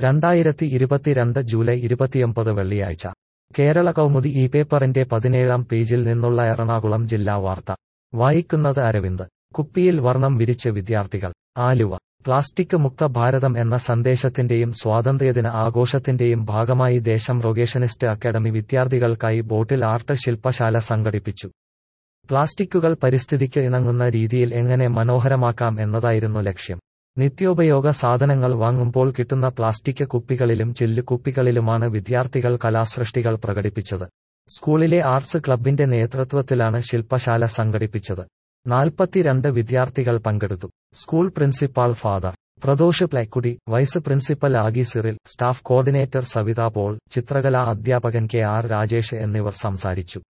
രണ്ടായിരത്തി ഇരുപത്തിരണ്ട് ജൂലൈ ഇരുപത്തിയൊമ്പത് വെള്ളിയാഴ്ച കേരള കൗമുദി ഈ പേപ്പറിന്റെ പതിനേഴാം പേജിൽ നിന്നുള്ള എറണാകുളം ജില്ലാ വാർത്ത വായിക്കുന്നത് അരവിന്ദ് കുപ്പിയിൽ വർണ്ണം വിരിച്ച് വിദ്യാർത്ഥികൾ ആലുവ പ്ലാസ്റ്റിക് മുക്ത ഭാരതം എന്ന സന്ദേശത്തിന്റെയും സ്വാതന്ത്ര്യദിന ആഘോഷത്തിന്റെയും ഭാഗമായി ദേശം റൊഗേഷനിസ്റ്റ് അക്കാദമി വിദ്യാർത്ഥികൾക്കായി ബോട്ടിൽ ആർട്ട് ശില്പശാല സംഘടിപ്പിച്ചു പ്ലാസ്റ്റിക്കുകൾ പരിസ്ഥിതിക്ക് ഇണങ്ങുന്ന രീതിയിൽ എങ്ങനെ മനോഹരമാക്കാം എന്നതായിരുന്നു ലക്ഷ്യം നിത്യോപയോഗ സാധനങ്ങൾ വാങ്ങുമ്പോൾ കിട്ടുന്ന പ്ലാസ്റ്റിക് കുപ്പികളിലും ചില്ലുകുപ്പികളിലുമാണ് വിദ്യാർത്ഥികൾ കലാസൃഷ്ടികൾ പ്രകടിപ്പിച്ചത് സ്കൂളിലെ ആർട്സ് ക്ലബിന്റെ നേതൃത്വത്തിലാണ് ശില്പശാല സംഘടിപ്പിച്ചത് നാൽപ്പത്തിരണ്ട് വിദ്യാർത്ഥികൾ പങ്കെടുത്തു school principal father Pradosh Plakudi vice principal Aggie Cyril staff coordinator Savitha Paul ചിത്രകലാ അധ്യാപകൻ കെ ആർ രാജേഷ് എന്നിവർ സംസാരിച്ചു